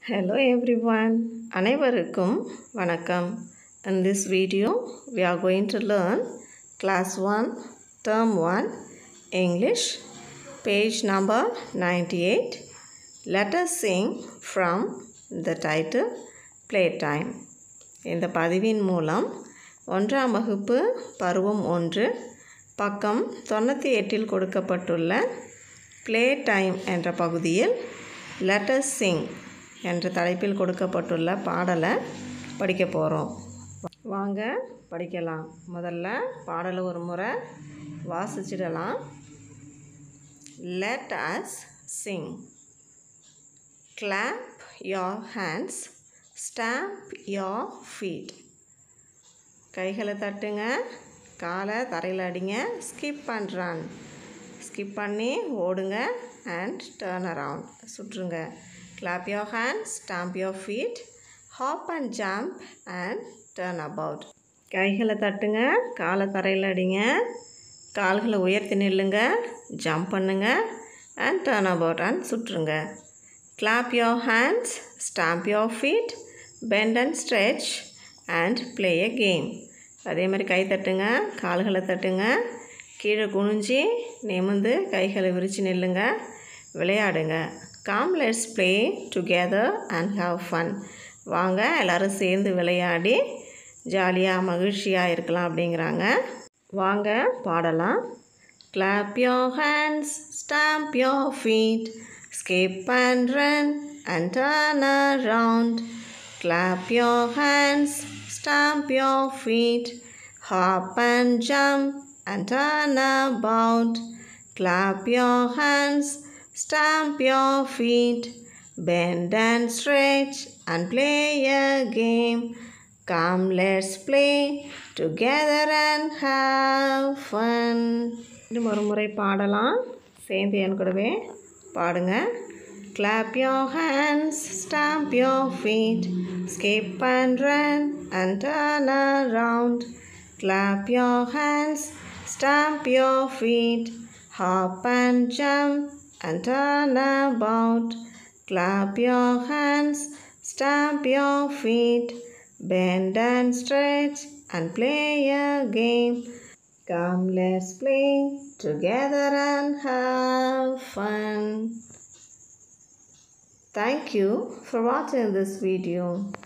Hello everyone. அனைவருக்கும் வணக்கம். In this video, we are going to learn class 1, term 1, English, page number 98. Let us sing from the title Playtime. இந்த பதிவின் மூலம் ஒன்றாம் வகுப்பு பருவம் ஒன்று பக்கம் தொண்ணூற்றி எட்டில் கொடுக்கப்பட்டுள்ள ப்ளே டைம் என்ற பகுதியில் லெட்டஸ் சிங் என்ற தலைப்பில் கொடுக்கப்பட்டுள்ள பாடலை படிக்க போகிறோம் வாங்க படிக்கலாம் முதல்ல பாடலை ஒரு முறை வாசிச்சிடலாம் let us sing clap your hands stamp your feet கைகளை தட்டுங்க காலை தரையில் அடிங்க ஸ்கிப் அண்ட் ரன் ஸ்கிப் பண்ணி ஓடுங்க அண்ட் டேர்ன் அரவுண்ட் சுற்றுங்க clap your hand stamp your feet hop and jump and turn about கைகளை தட்டுங்க காலை தரையில் அடிங்க கால்களை உயர்த்தி நில்லுங்க ஜம்ப் பண்ணுங்க அண்ட் டேர்ன் அபவுட் அண்ட் சுற்றுங்க clap your hands stamp your feet bend and stretch and play a game அதே மாதிரி கை தட்டுங்க கால்களை தட்டுங்க கீழே குனிஞ்சி நிமிந்து கைகளை விரித்து நில்லுங்க விளையாடுங்க come let's play together and have fun வாங்க எல்லோரும் சேர்ந்து விளையாடி ஜாலியாக மகிழ்ச்சியாக இருக்கலாம் அப்படிங்கிறாங்க வாங்க பாடலாம் clap your hands stamp your feet skip and run and turn around. Clap your hands, stamp your feet, hop and jump and turn about. Clap your hands, stamp your feet, bend and stretch and play a game. Come, let's play together and have fun. இன்னும் ஒரு முறை பாடலாம் சேர்ந்து என் கூடவே பாடுங்க clap your hands stamp your feet skip and run and turn around clap your hands stamp your feet hop and jump and turn about clap your hands stamp your feet bend and stretch and play a game Come, let's play together and have fun. Thank you for watching this video.